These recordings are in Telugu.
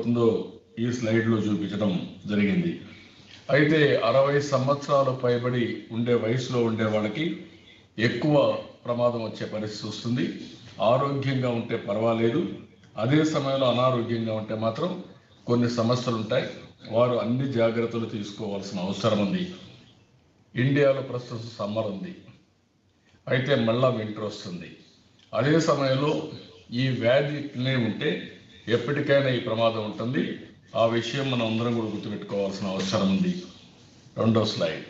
అవుతుందో ఈ స్లైడ్లో చూపించడం జరిగింది అయితే అరవై సంవత్సరాలు పైబడి ఉండే వయసులో ఉండే వాళ్ళకి ఎక్కువ ప్రమాదం వచ్చే పరిస్థితి వస్తుంది ఆరోగ్యంగా ఉంటే పర్వాలేదు అదే సమయంలో అనారోగ్యంగా ఉంటే మాత్రం కొన్ని సమస్యలు ఉంటాయి వారు అన్ని జాగ్రత్తలు తీసుకోవాల్సిన అవసరం ఉంది ఇండియాలో ప్రస్తుతం సమ్మర్ ఉంది అయితే మళ్ళా వింటర్ వస్తుంది అదే సమయంలో ఈ వ్యాధి ఇట్లనే ఉంటే ఎప్పటికైనా ఈ ప్రమాదం ఉంటుంది ఆ విషయం మనం అందరం కూడా గుర్తుపెట్టుకోవాల్సిన అవసరం ఉంది రెండో స్లైడ్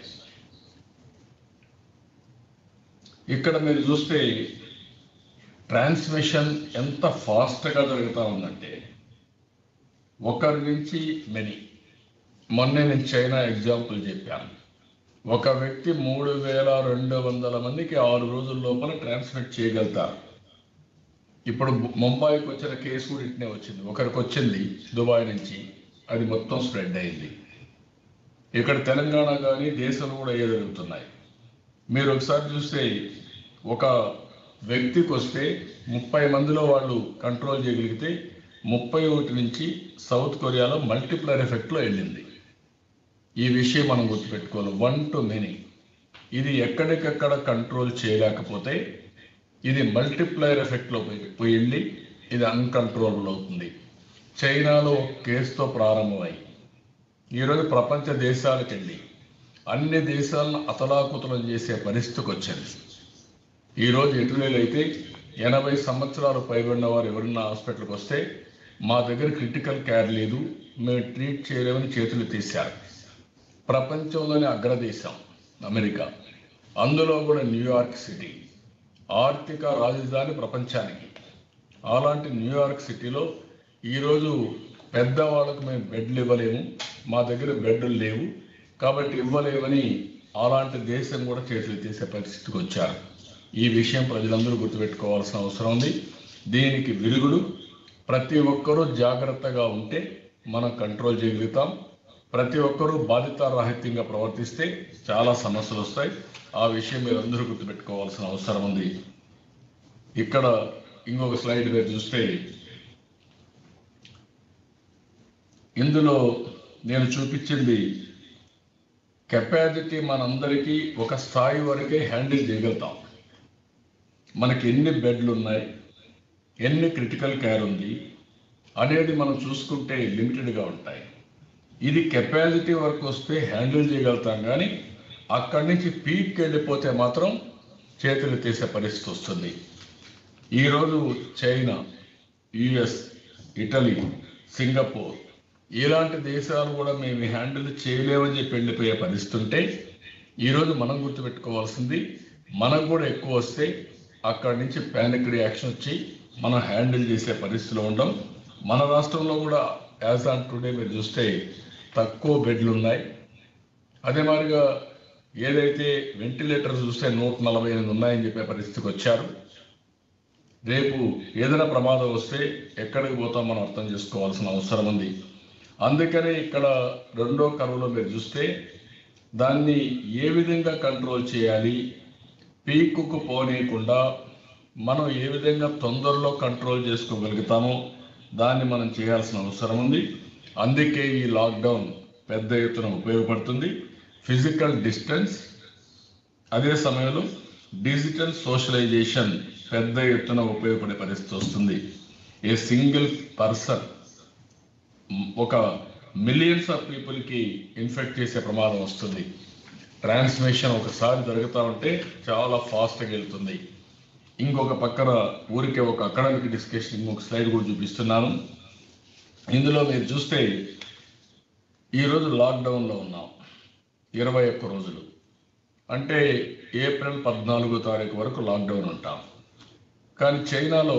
ఇక్కడ మీరు చూస్తే ట్రాన్స్మిషన్ ఎంత ఫాస్ట్గా జరుగుతూ ఉందంటే ఒకరి నుంచి మెనీ మొన్నే నేను చైనా ఎగ్జాంపుల్ చెప్పాను ఒక వ్యక్తి మూడు వేల రెండు వందల మందికి ఆరు రోజుల లోపల ట్రాన్స్మిట్ చేయగలుగుతారు ఇప్పుడు ముంబైకి వచ్చిన కేసు కూడా ఇట్నే వచ్చింది ఒకరికి వచ్చింది దుబాయ్ నుంచి అది మొత్తం స్ప్రెడ్ అయింది ఇక్కడ తెలంగాణ కానీ దేశంలో కూడా ఏ జరుగుతున్నాయి మీరు ఒకసారి చూస్తే ఒక వ్యక్తికి వస్తే ముప్పై మందిలో వాళ్ళు కంట్రోల్ చేయగలిగితే ముప్పై ఒకటి నుంచి సౌత్ కొరియాలో మల్టిప్లర్ ఎఫెక్ట్లో వెళ్ళింది ఈ విషయం మనం గుర్తుపెట్టుకోవాలి వన్ టు మెనీ ఇది ఎక్కడికక్కడ కంట్రోల్ చేయలేకపోతే ఇది మల్టిప్లైర్ ఎఫెక్ట్లో పోయి పోయింది ఇది అన్కంట్రోలబుల్ అవుతుంది చైనాలో ఒక కేసుతో ప్రారంభమై ఈరోజు ప్రపంచ దేశాలకు వెళ్ళి అన్ని దేశాలను అతలాకుతలం చేసే పరిస్థితికి వచ్చింది ఈరోజు ఇటలీలో అయితే ఎనభై సంవత్సరాలు పైబడిన వారు ఎవరన్నా హాస్పిటల్కి వస్తే మా దగ్గర క్రిటికల్ కేర్ లేదు మేము ట్రీట్ చేయలేమని చేతులు తీశారు ప్రపంచంలోని అగ్రదేశం అమెరికా అందులో కూడా న్యూయార్క్ సిటీ ఆర్థిక రాజధాని ప్రపంచానికి అలాంటి న్యూయార్క్ సిటీలో ఈరోజు పెద్దవాళ్ళకు మేము బెడ్లు ఇవ్వలేము మా దగ్గర బెడ్లు లేవు కాబట్టి ఇవ్వలేమని అలాంటి దేశం కూడా చేతులు తీసే పరిస్థితికి వచ్చారు ఈ విషయం ప్రజలందరూ గుర్తుపెట్టుకోవాల్సిన అవసరం ఉంది దీనికి విరుగుడు ప్రతి ఒక్కరూ జాగ్రత్తగా ఉంటే మనం కంట్రోల్ చేయగలుగుతాం ప్రతి ఒక్కరూ బాధితారాహిత్యంగా ప్రవర్తిస్తే చాలా సమస్యలు వస్తాయి ఆ విషయం మీరు అందరూ గుర్తుపెట్టుకోవాల్సిన అవసరం ఉంది ఇక్కడ ఇంకొక స్లైడ్ మీరు చూస్తే ఇందులో నేను చూపించింది కెపాసిటీ మనందరికీ ఒక స్థాయి వరకే హ్యాండిల్ చేయగలుగుతాం మనకి ఎన్ని బెడ్లు ఉన్నాయి ఎన్ని క్రిటికల్ కేర్ ఉంది అనేది మనం చూసుకుంటే లిమిటెడ్గా ఉంటాయి ఇది కెపాసిటీ వరకు వస్తే హ్యాండిల్ చేయగలుగుతాం కానీ అక్కడి నుంచి పీక్ వెళ్ళిపోతే మాత్రం చేతులు తీసే పరిస్థితి వస్తుంది ఈరోజు చైనా యుఎస్ ఇటలీ సింగపూర్ ఇలాంటి దేశాలు కూడా మేము హ్యాండిల్ చేయలేమని చెప్పి వెళ్ళిపోయే పరిస్థితి ఉంటే ఈరోజు మనం గుర్తుపెట్టుకోవాల్సింది మనకు కూడా ఎక్కువ వస్తే అక్కడి నుంచి ప్యానిక్ రియాక్షన్ వచ్చి మనం హ్యాండిల్ చేసే పరిస్థితిలో ఉండం మన రాష్ట్రంలో కూడా యాజ్ ఆన్ టుడే మీరు చూస్తే తక్కువ బెడ్లు ఉన్నాయి అదే మాదిరిగా ఏదైతే వెంటిలేటర్ చూస్తే నూట నలభై ఎనిమిది ఉన్నాయని చెప్పే పరిస్థితికి వచ్చారు రేపు ఏదైనా ప్రమాదం వస్తే ఎక్కడికి పోతాం మనం అర్థం చేసుకోవాల్సిన అవసరం ఉంది అందుకనే ఇక్కడ రెండో కరువులో మీరు చూస్తే దాన్ని ఏ విధంగా కంట్రోల్ చేయాలి పీకుకు పోనీయకుండా మనం ఏ విధంగా తొందరలో కంట్రోల్ చేసుకోగలుగుతామో దాన్ని మనం చేయాల్సిన అవసరం ఉంది అందుకే ఈ లాక్డౌన్ పెద్ద ఎత్తున ఉపయోగపడుతుంది ఫిజికల్ డిస్టెన్స్ అదే సమయంలో డిజిటల్ సోషలైజేషన్ పెద్ద ఎత్తున ఉపయోగపడే పరిస్థితి వస్తుంది ఏ సింగిల్ పర్సన్ ఒక మిలియన్స్ ఆఫ్ పీపుల్కి ఇన్ఫెక్ట్ చేసే ప్రమాదం వస్తుంది ట్రాన్స్మిషన్ ఒకసారి జరుగుతూ ఉంటే చాలా ఫాస్ట్గా వెళ్తుంది ఇంకొక పక్కన ఊరికే ఒక అకాడమిక్ డిస్కషన్ ఇంకొక స్లైడ్ కూడా చూపిస్తున్నాను ఇందులో మీరు చూస్తే ఈరోజు లాక్డౌన్లో ఉన్నాం ఇరవై ఒక్క రోజులు అంటే ఏప్రిల్ పద్నాలుగో తారీఖు వరకు లాక్డౌన్ ఉంటాం కానీ చైనాలో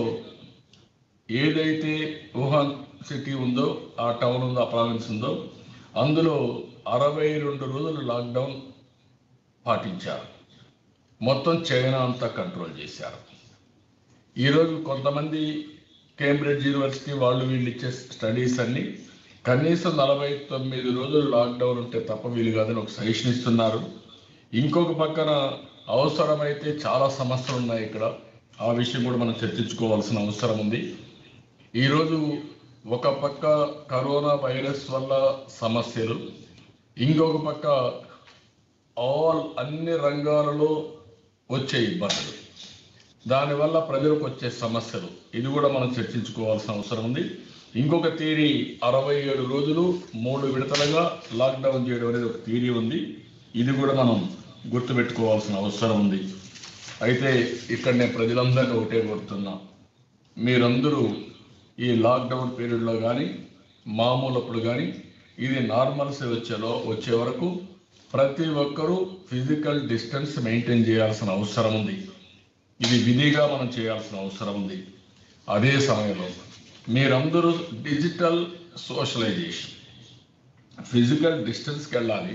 ఏదైతే వుహాన్ సిటీ ఉందో ఆ టౌన్ ఉందో ఆ ప్రావిన్స్ ఉందో అందులో అరవై రెండు రోజులు లాక్డౌన్ పాటించారు మొత్తం చైనా అంతా కంట్రోల్ చేశారు ఈరోజు కొంతమంది కేంబ్రిడ్జ్ యూనివర్సిటీ వాళ్ళు వీళ్ళు ఇచ్చే స్టడీస్ అన్ని కనీసం నలభై తొమ్మిది రోజులు లాక్డౌన్ ఉంటే తప్ప వీలు కాదని ఒక సజెషన్ ఇస్తున్నారు ఇంకొక పక్కన అవసరమైతే చాలా సమస్యలు ఉన్నాయి ఇక్కడ ఆ విషయం కూడా మనం చర్చించుకోవాల్సిన అవసరం ఉంది ఈరోజు ఒక పక్క కరోనా వైరస్ వల్ల సమస్యలు ఇంకొక పక్క ఆల్ అన్ని రంగాలలో వచ్చే ఇబ్బందులు దానివల్ల ప్రజలకు వచ్చే సమస్యలు ఇది కూడా మనం చర్చించుకోవాల్సిన అవసరం ఉంది ఇంకొక థీరీ అరవై ఏడు రోజులు మూడు విడతలుగా లాక్డౌన్ చేయడం అనేది ఒక థీరీ ఉంది ఇది కూడా మనం గుర్తుపెట్టుకోవాల్సిన అవసరం ఉంది అయితే ఇక్కడ నేను ప్రజలందరినీ ఒకటే కోరుతున్నా మీరందరూ ఈ లాక్డౌన్ పీరియడ్లో కానీ మామూలప్పుడు కానీ ఇది నార్మల్స్ వచ్చేలో వచ్చే వరకు ప్రతి ఒక్కరూ ఫిజికల్ డిస్టెన్స్ మెయింటైన్ చేయాల్సిన అవసరం ఉంది ఇది విధిగా మనం చేయాల్సిన అవసరం ఉంది అదే సమయంలో మీరందరూ డిజిటల్ సోషలైజేషన్ ఫిజికల్ డిస్టెన్స్కి వెళ్ళాలి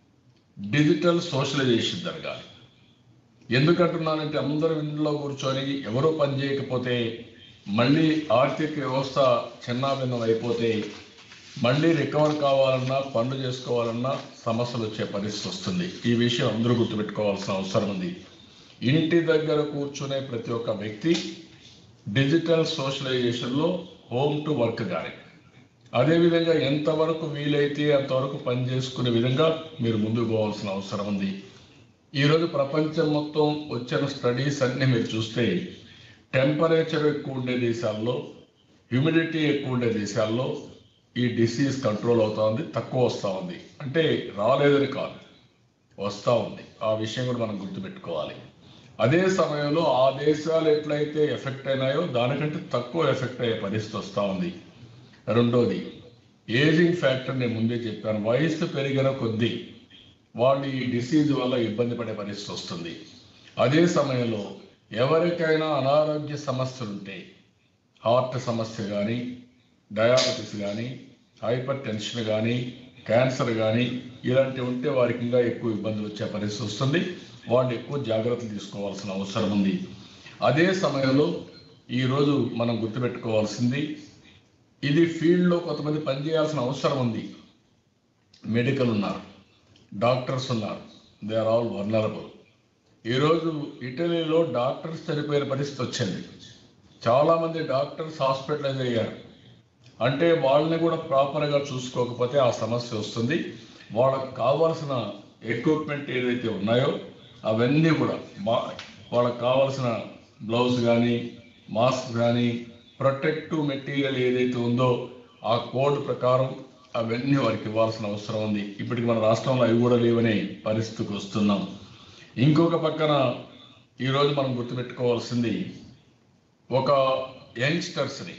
డిజిటల్ సోషలైజేషన్ జరగాలి ఎందుకంటున్నానంటే అందరూ ఇంట్లో కూర్చొని ఎవరో పని చేయకపోతే మళ్ళీ ఆర్థిక వ్యవస్థ చిన్నాభిన్నం అయిపోతే మళ్ళీ రికవర్ కావాలన్నా పనులు చేసుకోవాలన్నా సమస్యలు వచ్చే పరిస్థితి వస్తుంది ఈ విషయం అందరూ గుర్తుపెట్టుకోవాల్సిన అవసరం ఉంది ఇంటి దగ్గర కూర్చునే ప్రతి ఒక్క వ్యక్తి డిజిటల్ సోషలైజేషన్లో హోమ్ టు వర్క్ కానీ అదేవిధంగా ఎంతవరకు వీలైతే అంతవరకు పని చేసుకునే విధంగా మీరు ముందుకు పోవాల్సిన అవసరం ఉంది ఈరోజు ప్రపంచం మొత్తం వచ్చిన స్టడీస్ అన్ని మీరు చూస్తే టెంపరేచర్ ఎక్కువ ఉండే దేశాల్లో హ్యూమిడిటీ ఎక్కువ ఉండే దేశాల్లో ఈ డిసీజ్ కంట్రోల్ అవుతా ఉంది తక్కువ వస్తూ ఉంది అంటే రాలేదని కాదు వస్తూ ఉంది ఆ విషయం కూడా మనం గుర్తుపెట్టుకోవాలి అదే సమయంలో ఆ దేశాలు ఎట్లయితే ఎఫెక్ట్ అయినాయో దానికంటే తక్కువ ఎఫెక్ట్ అయ్యే పరిస్థితి వస్తూ ఉంది రెండోది ఏజింగ్ ఫ్యాక్టర్ నేను ముందే చెప్పాను వయసు పెరిగిన కొద్దీ వాళ్ళు ఈ డిసీజ్ వల్ల ఇబ్బంది పడే పరిస్థితి వస్తుంది అదే సమయంలో ఎవరికైనా అనారోగ్య సమస్యలు ఉంటే హార్ట్ సమస్య కానీ డయాబెటీస్ కానీ హైపర్ టెన్షన్ కానీ క్యాన్సర్ కానీ ఇలాంటివి ఉంటే వారికి ఇంకా ఎక్కువ ఇబ్బందులు వచ్చే పరిస్థితి వస్తుంది వాళ్ళు ఎక్కువ జాగ్రత్తలు తీసుకోవాల్సిన అవసరం ఉంది అదే సమయంలో ఈరోజు మనం గుర్తుపెట్టుకోవాల్సింది ఇది ఫీల్డ్లో కొంతమంది పనిచేయాల్సిన అవసరం ఉంది మెడికల్ ఉన్నారు డాక్టర్స్ ఉన్నారు దే ఆర్ ఆల్ వర్నరబుల్ ఈరోజు ఇటలీలో డాక్టర్స్ చనిపోయిన పరిస్థితి వచ్చింది చాలామంది డాక్టర్స్ హాస్పిటలైజ్ అయ్యారు అంటే వాళ్ళని కూడా ప్రాపర్గా చూసుకోకపోతే ఆ సమస్య వస్తుంది వాళ్ళకు కావాల్సిన ఎక్విప్మెంట్ ఏదైతే ఉన్నాయో అవన్నీ కూడా మా వాళ్ళకి కావాల్సిన గ్లౌస్ కానీ మాస్క్ కానీ ప్రొటెక్టివ్ మెటీరియల్ ఏదైతే ఉందో ఆ కోడ్ ప్రకారం అవన్నీ వారికి ఇవ్వాల్సిన అవసరం ఉంది ఇప్పటికి మన రాష్ట్రంలో అవి కూడా లేవనే పరిస్థితికి వస్తున్నాం ఇంకొక పక్కన ఈరోజు మనం గుర్తుపెట్టుకోవాల్సింది ఒక యంగ్స్టర్స్ని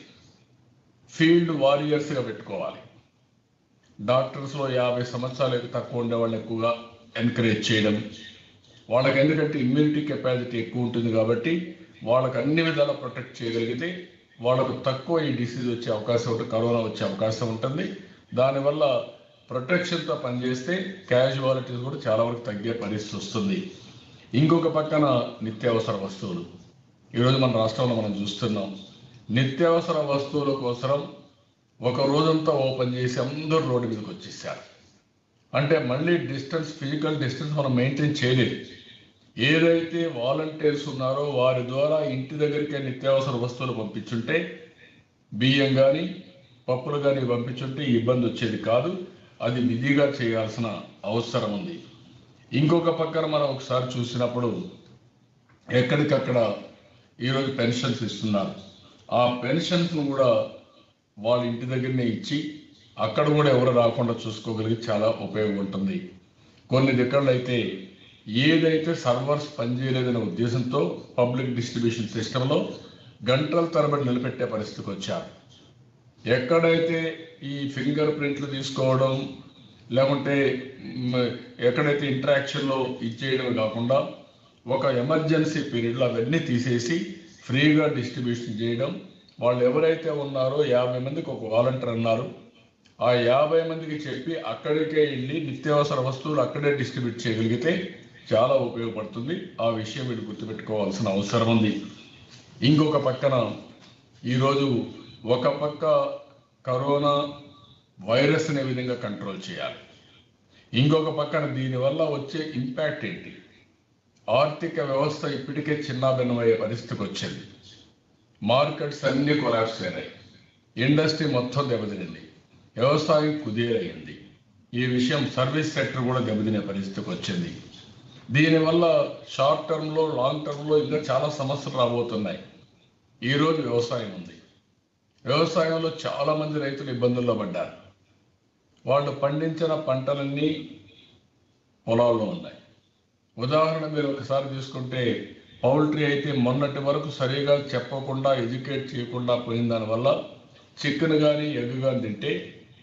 ఫీల్డ్ వారియర్స్గా పెట్టుకోవాలి డాక్టర్స్లో యాభై సంవత్సరాలకు తక్కువ ఉండే వాళ్ళని ఎక్కువగా ఎంకరేజ్ చేయడం వాళ్ళకి ఎందుకంటే ఇమ్యూనిటీ కెపాసిటీ ఎక్కువ ఉంటుంది కాబట్టి వాళ్ళకి అన్ని విధాలా ప్రొటెక్ట్ చేయగలిగితే వాళ్ళకు తక్కువ ఈ డిసీజ్ వచ్చే అవకాశం ఉంటుంది కరోనా వచ్చే అవకాశం ఉంటుంది దానివల్ల ప్రొటెక్షన్తో పనిచేస్తే క్యాజువాలిటీస్ కూడా చాలా వరకు తగ్గే పరిస్థితి వస్తుంది ఇంకొక పక్కన నిత్యావసర వస్తువులు ఈరోజు మన రాష్ట్రంలో మనం చూస్తున్నాం నిత్యావసర వస్తువుల కోసం ఒక రోజంతా ఓపెన్ చేసి అందరూ రోడ్డు మీదకి వచ్చేసారు అంటే మళ్ళీ డిస్టెన్స్ ఫిజికల్ డిస్టెన్స్ మనం మెయింటైన్ చేయలేదు ఏదైతే వాలంటీర్స్ ఉన్నారో వారి ద్వారా ఇంటి దగ్గరికే నిత్యావసర వస్తువులు పంపించుంటే బియ్యం కానీ పప్పులు కానీ పంపించుంటే ఈ ఇబ్బంది వచ్చేది కాదు అది విధిగా చేయాల్సిన అవసరం ఉంది ఇంకొక పక్కన మనం ఒకసారి చూసినప్పుడు ఎక్కడికక్కడ ఈరోజు పెన్షన్స్ ఇస్తున్నారు ఆ పెన్షన్స్ను కూడా వాళ్ళ ఇంటి దగ్గరనే ఇచ్చి అక్కడ కూడా ఎవరు రాకుండా చూసుకోగలిగి చాలా ఉపయోగం ఉంటుంది కొన్ని దగ్గరలో అయితే ఏదైతే సర్వర్స్ పనిచేయలేదనే ఉద్దేశంతో పబ్లిక్ డిస్ట్రిబ్యూషన్ సిస్టంలో గంటల తరబడి నిలబెట్టే పరిస్థితికి వచ్చారు ఎక్కడైతే ఈ ఫింగర్ ప్రింట్లు తీసుకోవడం లేకుంటే మ్, ఎక్కడైతే ఇంటరాక్షన్లో ఇచ్చేయడం కాకుండా ఒక ఎమర్జెన్సీ పీరియడ్లో అవన్నీ తీసేసి ఫ్రీగా డిస్ట్రిబ్యూషన్ చేయడం వాళ్ళు ఎవరైతే ఉన్నారో యాభై మందికి ఒక వాలంటీర్ అన్నారు ఆ యాభై మందికి చెప్పి అక్కడికే వెళ్ళి నిత్యావసర వస్తువులు అక్కడే డిస్ట్రిబ్యూట్ చేయగలిగితే చాలా ఉపయోగపడుతుంది ఆ విషయం మీరు గుర్తుపెట్టుకోవాల్సిన అవసరం ఉంది ఇంకొక పక్కన ఈరోజు ఒక పక్క కరోనా వైరస్ని ఏ విధంగా కంట్రోల్ చేయాలి ఇంకొక పక్కన దీనివల్ల వచ్చే ఇంపాక్ట్ ఏంటి ఆర్థిక వ్యవస్థ ఇప్పటికే చిన్నాభిన్నమయ్యే పరిస్థితికి వచ్చింది మార్కెట్స్ అన్ని కొలాప్స్ అయినాయి ఇండస్ట్రీ మొత్తం దెబ్బతినింది వ్యవసాయం కుదేలయ్యింది ఈ విషయం సర్వీస్ సెక్టర్ కూడా దెబ్బతినే పరిస్థితికి వచ్చింది దీనివల్ల షార్ట్ టర్మ్లో లాంగ్ టర్మ్లో ఇంకా చాలా సమస్యలు రాబోతున్నాయి ఈరోజు వ్యవసాయం ఉంది వ్యవసాయంలో చాలా మంది రైతులు ఇబ్బందుల్లో పడ్డారు వాళ్ళు పండించిన పంటలన్నీ పొలాల్లో ఉన్నాయి ఉదాహరణ మీరు ఒకసారి తీసుకుంటే పౌల్ట్రీ అయితే మొన్నటి వరకు సరిగా చెప్పకుండా ఎడ్యుకేట్ చేయకుండా పోయిన దానివల్ల చికెన్ కానీ ఎగ్ కానీ తింటే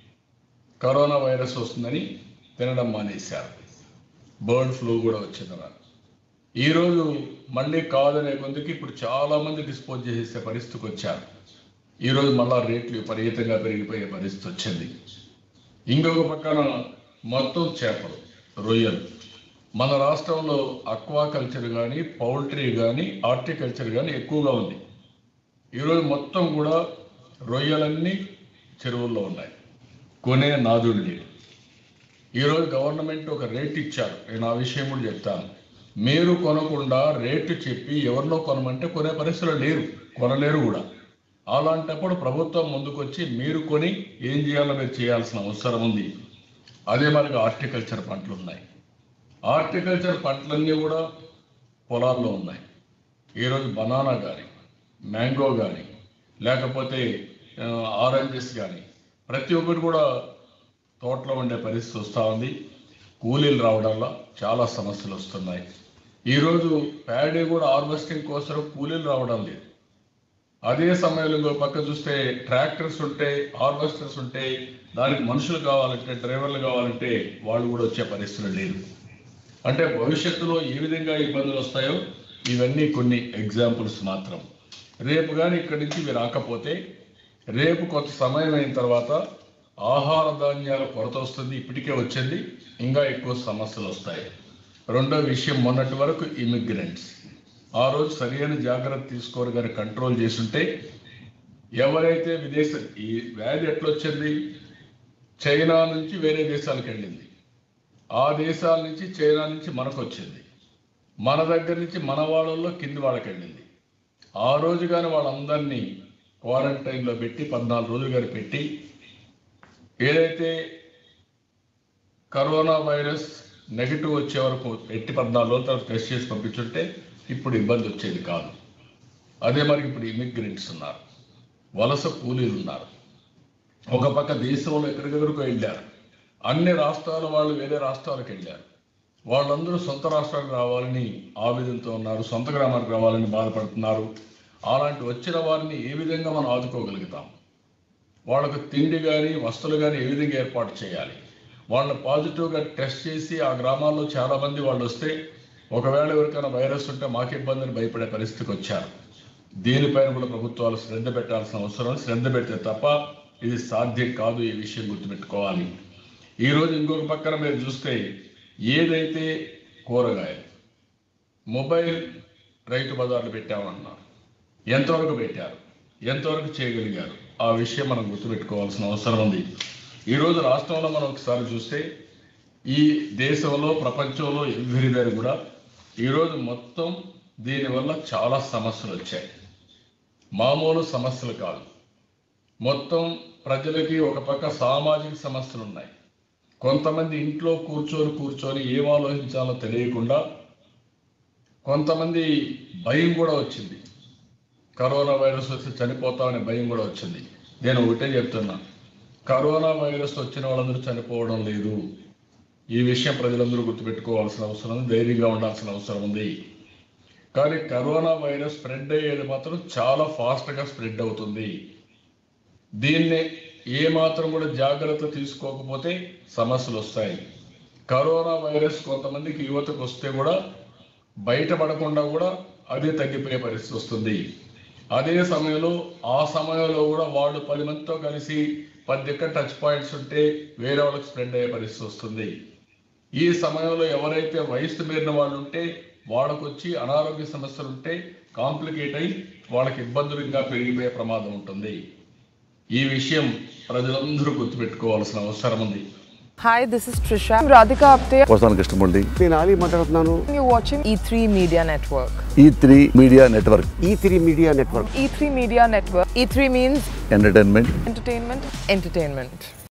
కరోనా వైరస్ వస్తుందని తినడం మానేశారు బర్డ్ ఫ్లూ కూడా వచ్చిందన్నారు ఈరోజు మళ్ళీ కాదనే కొందుకి ఇప్పుడు చాలా మంది డిస్పోజ్ చేసే పరిస్థితికి వచ్చారు ఈరోజు మళ్ళా రేట్లు విపరీతంగా పెరిగిపోయే పరిస్థితి వచ్చింది ఇంకొక పక్కన మొత్తం చేపలు రొయ్యలు మన రాష్ట్రంలో అక్వా కల్చర్ కానీ పౌల్ట్రీ కానీ హార్టికల్చర్ కానీ ఎక్కువగా ఉంది ఈరోజు మొత్తం కూడా రొయ్యలన్నీ చెరువుల్లో ఉన్నాయి కొనే నాదుడు లేడు ఈరోజు గవర్నమెంట్ ఒక రేట్ ఇచ్చారు నేను ఆ విషయం కూడా చెప్తాను మీరు కొనకుండా రేటు చెప్పి ఎవరినో కొనమంటే కొనే పరిస్థితులు లేరు కొనలేరు కూడా అలాంటప్పుడు ప్రభుత్వం ముందుకొచ్చి మీరు కొని ఏం చేయాలో మీరు చేయాల్సిన అవసరం ఉంది అదే మనకు హార్టికల్చర్ పంటలు ఉన్నాయి హార్టికల్చర్ పంటలన్నీ కూడా పొలాల్లో ఉన్నాయి ఈరోజు బనానా కానీ మ్యాంగో కానీ లేకపోతే ఆ, ఆరెంజెస్ కానీ ప్రతి ఒక్కటి కూడా తోటలో ఉండే పరిస్థితి వస్తూ ఉంది కూలీలు రావడంలో చాలా సమస్యలు వస్తున్నాయి ఈరోజు ప్యాడీ కూడా హార్వెస్టింగ్ కోసం కూలీలు రావడం లేదు అదే సమయంలో ఇంకో పక్క చూస్తే ట్రాక్టర్స్ ఉంటే హార్వెస్టర్స్ ఉంటే దానికి మనుషులు కావాలంటే డ్రైవర్లు కావాలంటే వాళ్ళు కూడా వచ్చే పరిస్థితులు లేదు అంటే భవిష్యత్తులో ఏ విధంగా ఇబ్బందులు వస్తాయో ఇవన్నీ కొన్ని ఎగ్జాంపుల్స్ మాత్రం రేపు కానీ ఇక్కడి నుంచి మీరు రాకపోతే రేపు కొంత సమయం అయిన తర్వాత ఆహార ధాన్యాల కొరత వస్తుంది ఇప్పటికే వచ్చింది ఇంకా ఎక్కువ సమస్యలు వస్తాయి రెండో విషయం మొన్నటి వరకు ఇమిగ్రెంట్స్ ఆ రోజు సరైన జాగ్రత్త తీసుకోరు కానీ కంట్రోల్ చేసుంటే ఎవరైతే విదేశ ఈ వ్యాధి ఎట్లొచ్చింది చైనా నుంచి వేరే దేశాలకు వెళ్ళింది ఆ దేశాల నుంచి చైనా నుంచి మనకు వచ్చింది మన దగ్గర నుంచి మన వాళ్ళల్లో కింది వాళ్ళకి వెళ్ళింది ఆ రోజు కానీ వాళ్ళందరినీ క్వారంటైన్లో పెట్టి పద్నాలుగు రోజులు కానీ పెట్టి ఏదైతే కరోనా వైరస్ నెగిటివ్ వచ్చే వరకు ఎట్టి పద్నాలుగు రోజుల తర్వాత టెస్ట్ చేసి పంపించుంటే ఇప్పుడు ఇబ్బంది వచ్చేది కాదు అదే మరి ఇప్పుడు ఇమిగ్రెంట్స్ ఉన్నారు వలస కూలీలు ఉన్నారు ఒక పక్క దేశంలో ఎక్కడికెక్కడికో వెళ్ళారు అన్ని రాష్ట్రాల వాళ్ళు వేరే రాష్ట్రాలకు వెళ్ళారు వాళ్ళందరూ సొంత రాష్ట్రానికి రావాలని ఆవేదనతో ఉన్నారు సొంత గ్రామానికి రావాలని బాధపడుతున్నారు అలాంటి వచ్చిన వారిని ఏ విధంగా మనం ఆదుకోగలుగుతాం వాళ్ళకు తిండి కానీ వస్తువులు కానీ ఏ విధంగా ఏర్పాటు చేయాలి వాళ్ళని పాజిటివ్గా టెస్ట్ చేసి ఆ గ్రామాల్లో చాలా మంది వాళ్ళు వస్తే ఒకవేళ ఎవరికైనా వైరస్ ఉంటే మాకు ఇబ్బందిని భయపడే పరిస్థితికి వచ్చారు దీనిపైన కూడా ప్రభుత్వాలు శ్రద్ధ పెట్టాల్సిన అవసరం ఉంది. శ్రద్ధ పెడితే తప్ప ఇది సాధ్యం కాదు ఈ విషయం గుర్తుపెట్టుకోవాలి ఈరోజు ఇంకొక పక్కన మీరు చూస్తే ఏదైతే కూరగాయలు మొబైల్ రైతు బజార్లు పెట్టామన్నారు ఎంతవరకు పెట్టారు ఎంతవరకు చేయగలిగారు ఆ విషయం మనం గుర్తుపెట్టుకోవాల్సిన అవసరం ఉంది ఈరోజు రాష్ట్రంలో మనం ఒకసారి చూస్తే ఈ దేశంలో ప్రపంచంలో ఎవ్రీదర్ కూడా ఈరోజు మొత్తం దీనివల్ల చాలా సమస్యలు వచ్చాయి మామూలు సమస్యలు కాదు మొత్తం ప్రజలకి ఒక పక్క సామాజిక సమస్యలు ఉన్నాయి కొంతమంది ఇంట్లో కూర్చొని కూర్చొని ఏం ఆలోచించాలో తెలియకుండా కొంతమంది భయం కూడా వచ్చింది కరోనా వైరస్ వచ్చి చనిపోతామనే భయం కూడా వచ్చింది నేను ఒకటే చెప్తున్నా కరోనా వైరస్ వచ్చిన వాళ్ళందరూ చనిపోవడం లేదు ఈ విషయం ప్రజలందరూ గుర్తుపెట్టుకోవాల్సిన అవసరం ఉంది ధైర్యంగా ఉండాల్సిన అవసరం ఉంది కానీ కరోనా వైరస్ స్ప్రెడ్ అయ్యేది మాత్రం చాలా ఫాస్ట్గా స్ప్రెడ్ అవుతుంది దీన్ని ఏ మాత్రం కూడా జాగ్రత్త తీసుకోకపోతే సమస్యలు వస్తాయి కరోనా వైరస్ కొంతమందికి యువతకు వస్తే కూడా బయటపడకుండా కూడా అదే తగ్గిపోయే పరిస్థితి వస్తుంది అదే సమయంలో ఆ సమయంలో కూడా వాళ్ళు పది మందితో కలిసి పది దగ్గర టచ్ పాయింట్స్ ఉంటే వేరే వాళ్ళకి స్ప్రెడ్ అయ్యే పరిస్థితి వస్తుంది ఈ సమయంలో ఎవరైతే వయసు మీరిన వాళ్ళు ఉంటే వాళ్ళకు వచ్చి అనారోగ్య సమస్యలు ఉంటే కాంప్లికేట్ అయి వాళ్ళకి ఇబ్బందులు ఇంకా పెరిగిపోయే ప్రమాదం ఉంటుంది ఈ విషయం ప్రజలందరూ గుర్తుపెట్టుకోవాల్సిన అవసరం ఉంది Hi, this is Trisha. I'm Radhika Apte. వస్తాను కృష్ణమూర్తి నేను ఆలీ మాట్లాడుతున్నాను You're watching E3 Media Network. E three media network E three media network E3 Media Network. E3 means entertainment entertainment, entertainment.